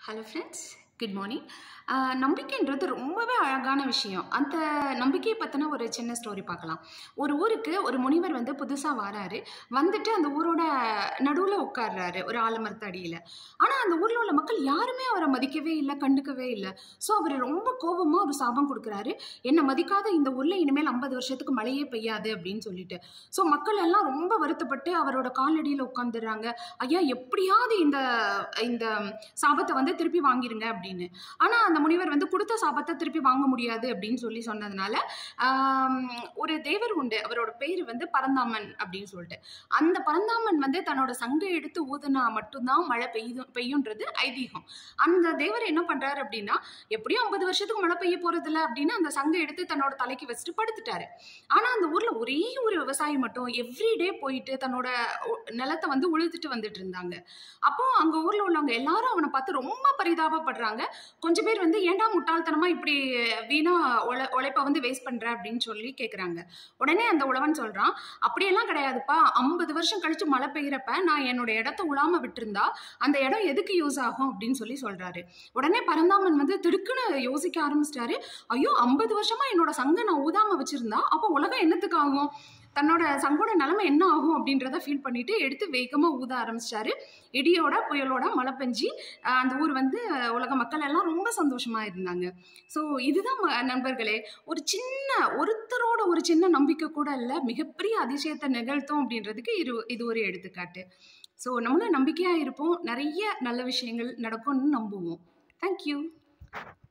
hello friends good morning நம்பிக்கைன்றது ரொம்பவே அழகான விஷயம் அந்த நம்பிக்கையை பற்றின ஒரு சின்ன ஸ்டோரி பார்க்கலாம் ஒரு ஊருக்கு ஒரு முனிவர் வந்து புதுசாக வராரு வந்துட்டு அந்த ஊரோட நடுவில் உட்கார்றாரு ஒரு ஆலமரத்து அடியில் ஆனால் அந்த ஊரில் உள்ள மக்கள் யாருமே அவரை மதிக்கவே இல்லை கண்டுக்கவே இல்லை ஸோ அவர் ரொம்ப கோபமாக ஒரு சாபம் கொடுக்குறாரு என்னை மதிக்காத இந்த ஊரில் இனிமேல் ஐம்பது வருஷத்துக்கு மழையே பெய்யாது அப்படின்னு சொல்லிட்டு ஸோ மக்கள் எல்லாம் ரொம்ப வருத்தப்பட்டு அவரோட காலடியில் உட்காந்துடுறாங்க ஐயா எப்படியாவது இந்த இந்த சாபத்தை வந்து திருப்பி வாங்கிருங்க அப்படின்னு ஆனால் அந்த முனிவர் வந்து கொடுத்த சாபத்தை திருப்பி வாங்க முடியாது அப்படின்னு சொல்லி சொன்னதுனால ஆம், ஒரு தேவர் உண்டு அவரோட பேர் வந்து பரந்தாமன் அப்படின்னு சொல்லிட்டு அந்த பரந்தாமன் வந்து தன்னோட சங்கை எடுத்து ஊதுனா மட்டும்தான் மழை பெய்யும் பெய்யுன்றது ஐதீகம் அந்த தேவர் என்ன பண்றாரு அப்படின்னா எப்படியும் ஐம்பது வருஷத்துக்கு மழை பெய்ய போறது இல்லை அப்படின்னு அந்த சங்கை எடுத்து தன்னோட தலைக்கு வச்சுட்டு படுத்துட்டாரு ஆனா அந்த ஊர்ல ஒரே ஒரு விவசாயி மட்டும் எவ்ரிடே போயிட்டு தன்னோட உ- நிலத்தை வந்து உழுதுட்டு வந்துட்டு இருந்தாங்க அப்போ அங்க ஊர்ல உள்ளவங்க எல்லாரும் அவனை பார்த்து ரொம்ப பரிதாபப்படுறாங்க கொஞ்சம் பேர் வந்து ஏன்டா முட்டாள்தனமா இப்படி வீணா உழை உழைப்ப வந்து வேஸ்ட் பண்ற அப்படின்னு சொல்லி கேக்குறாங்க உடனே அந்த உழவன் சொல்றான் அப்படியெல்லாம் கிடையாதுப்பா ஐம்பது வருஷம் கழிச்சு மழை பெய்யறப்ப நான் என்னோட இடத்த உழாம விட்டிருந்தா அந்த இடம் எதுக்கு யூஸ் ஆகும் அப்படின்னு சொல்லி சொல்றாரு உடனே பரந்தாமன் வந்து திடுக்குன்னு யோசிக்க ஆரம்பிச்சிட்டாரு ஐயோ ஐம்பது வருஷமா என்னோட சங்கை நான் ஊதாம வச்சிருந்தா அப்போ உலகம் என்னத்துக்கு ஆகும் தன்னோட சங்கோட நிலைமை என்ன ஆகும் அப்படின்றத ஃபீல் பண்ணிட்டு எடுத்து வேகமா ஊத ஆரம்பிச்சிட்டாரு இடியோட புயலோட மழை பெஞ்சு ஆஹ் அந்த ஊர் வந்து ஆஹ் உலக மக்கள் எல்லாம் ரொம்ப சந்தோஷமா இருந்தாங்க ஸோ இதுதான் ம- நண்பர்களே ஒரு சின்ன ஒருத்தரோட ஒரு சின்ன நம்பிக்கை கூட இல்லை மிகப்பெரிய அதிசயத்தை நிகழ்த்தும் அப்படின்றதுக்கு இது இது ஒரு எடுத்துக்காட்டு ஸோ நம்மளும் நம்பிக்கையாக இருப்போம் நிறைய நல்ல விஷயங்கள் நடக்கும்னு நம்புவோம் தேங்க்யூ